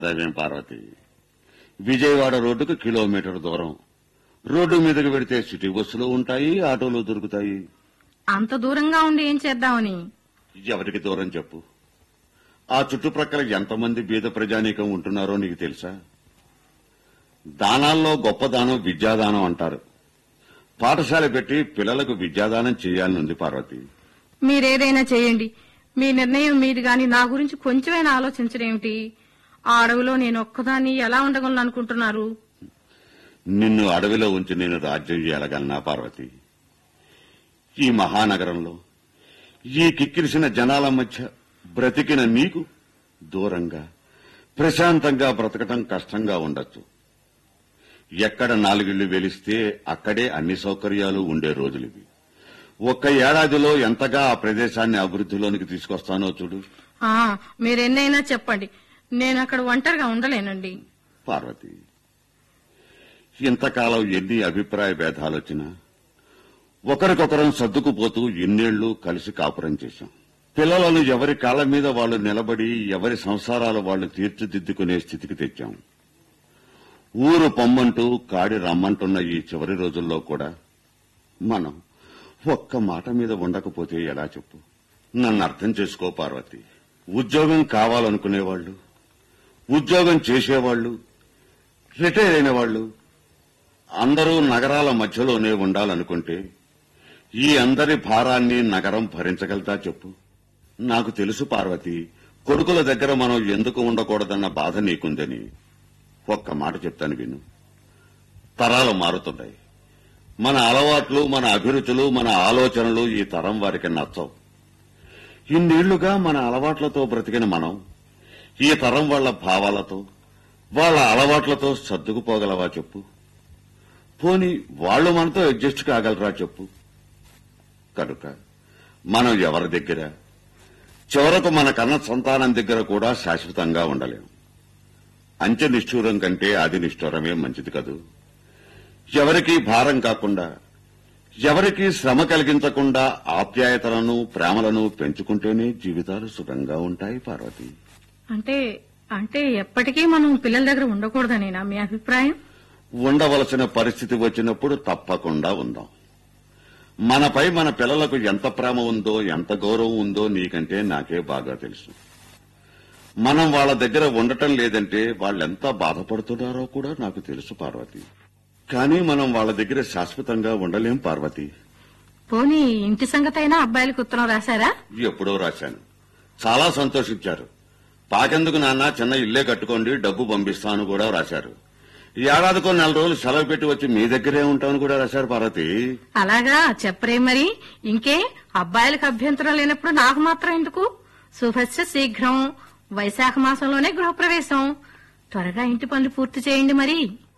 దైవేం పార్వతి విజయవాడ రోడ్డుకు కిలోమీటర్ దూరం రోడ్డు మీదకి పెడితే సిటీ బస్సులు ఉంటాయి ఆటోలు దొరుకుతాయి అంత దూరంగా ఉండి ఏం చేద్దామని ఎవరికి దూరం చెప్పు ఆ చుట్టుప్రక్కల ఎంతమంది బీద ప్రజానీకం ఉంటున్నారో నీకు తెలుసా దానాల్లో గొప్ప దానం విద్యాదానం అంటారు పాఠశాల పెట్టి పిల్లలకు విద్యాదానం చేయాలనుంది పార్వతి మీరేదైనా చేయండి మీ నిర్ణయం మీది గాని నా గురించి కొంచెమైనా ఆలోచించడేమిటి ఆ అడవిలో నేను ఒక్కదాన్ని ఎలా ఉండగలను అనుకుంటున్నారు నిన్ను అడవిలో ఉంచి నేను రాజ్యం చేయగలనా పార్వతి ఈ మహానగరంలో ఈ కిక్కిరిసిన జనాల మధ్య బ్రతికిన నీకు దూరంగా ప్రశాంతంగా బ్రతకటం కష్టంగా ఉండొచ్చు ఎక్కడ నాలుగిళ్లు వెలిస్తే అక్కడే అన్ని సౌకర్యాలు ఉండే రోజులివి ఒక్క ఏడాదిలో ఎంతగా ఆ ప్రదేశాన్ని అభివృద్ధిలోనికి తీసుకొస్తానో చూడు ఆ మీరెన్నైనా చెప్పండి నేను అక్కడ ఒంటరిగా ఉండలేనండి పార్వతి ఇంతకాలం ఎన్ని అభిప్రాయ భేదాలొచ్చినా ఒకరికొకరం సర్దుకుపోతూ ఎన్నేళ్లు కలిసి కాపురం చేశాం పిల్లలను ఎవరి కాళ్ళ మీద వాళ్ళు నిలబడి ఎవరి సంసారాలు వాళ్ళు తీర్చిదిద్దుకునే స్థితికి తెచ్చాం ఊరు పొమ్మంటూ కాడి రమ్మంటున్న ఈ చివరి రోజుల్లో కూడా మనం ఒక్క మాట మీద ఉండకపోతే ఎలా చెప్పు నన్ను అర్థం చేసుకో పార్వతి ఉద్యోగం కావాలనుకునేవాళ్లు ఉద్యోగం చేసేవాళ్లు రిటైర్ అయిన వాళ్ళు అందరూ నగరాల మధ్యలోనే ఉండాలనుకుంటే ఈ అందరి భారాన్ని నగరం భరించగలదా చెప్పు నాకు తెలుసు పార్వతి కొడుకుల దగ్గర మనం ఎందుకు ఉండకూడదన్న బాధ నీకుందని ఒక్క మాట చెప్తాను విను తరాలు మారుతున్నాయి మన అలవాట్లు మన అభిరుచులు మన ఆలోచనలు ఈ తరం వారికి నచ్చవు ఇన్నేళ్లుగా మన అలవాట్లతో బ్రతికిన మనం ఈ తరం వాళ్ళ భావాలతో వాళ్ళ అలవాట్లతో సర్దుకుపోగలవా చెప్పు పోని వాళ్ళు మనతో అడ్జస్ట్ కాగలరా చెప్పు కనుక మనం ఎవరి దగ్గర చివరకు మన కన్న సంతానం దగ్గర కూడా శాశ్వతంగా ఉండలేం అంచె నిష్ఠూరం కంటే అది నిష్ఠూరమే మంచిది కదూ ఎవరికీ భారం కాకుండా ఎవరికీ శ్రమ కలిగించకుండా ఆప్యాయతలను ప్రేమలను పెంచుకుంటేనే జీవితాలు సుఖంగా ఉంటాయి పార్వతి అంటే అంటే ఎప్పటికీ మనం పిల్లల దగ్గర ఉండకూడదనేనా మీ అభిప్రాయం ఉండవలసిన పరిస్థితి వచ్చినప్పుడు తప్పకుండా ఉందాం మనపై మన పిల్లలకు ఎంత ప్రేమ ఉందో ఎంత గౌరవం ఉందో నీకంటే నాకే బాగా తెలుసు మనం వాళ్ళ దగ్గర ఉండటం లేదంటే వాళ్ళెంత బాధపడుతున్నారో కూడా నాకు తెలుసు పార్వతి కానీ మనం వాళ్ళ దగ్గర శాశ్వతంగా ఉండలేం పార్వతి పోనీ ఇంటి సంగతైనా అబ్బాయిలకు ఉత్తరం రాశారా ఎప్పుడో రాశాను చాలా సంతోషించారు పాకెందుకు నాన్న చిన్న ఇల్లే కట్టుకోండి డబ్బు పంపిస్తాను కూడా రాశారు ఈ ఏడాదికో నెల రోజులు సెలవు పెట్టి వచ్చి మీ దగ్గరే ఉంటాను కూడా రాశారు పార్వతి అలాగా చెప్పరే మరి ఇంకే అబ్బాయిలకు అభ్యంతరం లేనప్పుడు నాకు మాత్రం ఎందుకు శుభస్య శీఘ్రం వైశాఖ మాసంలోనే గృహప్రవేశం త్వరగా ఇంటి పనులు పూర్తి చేయండి మరి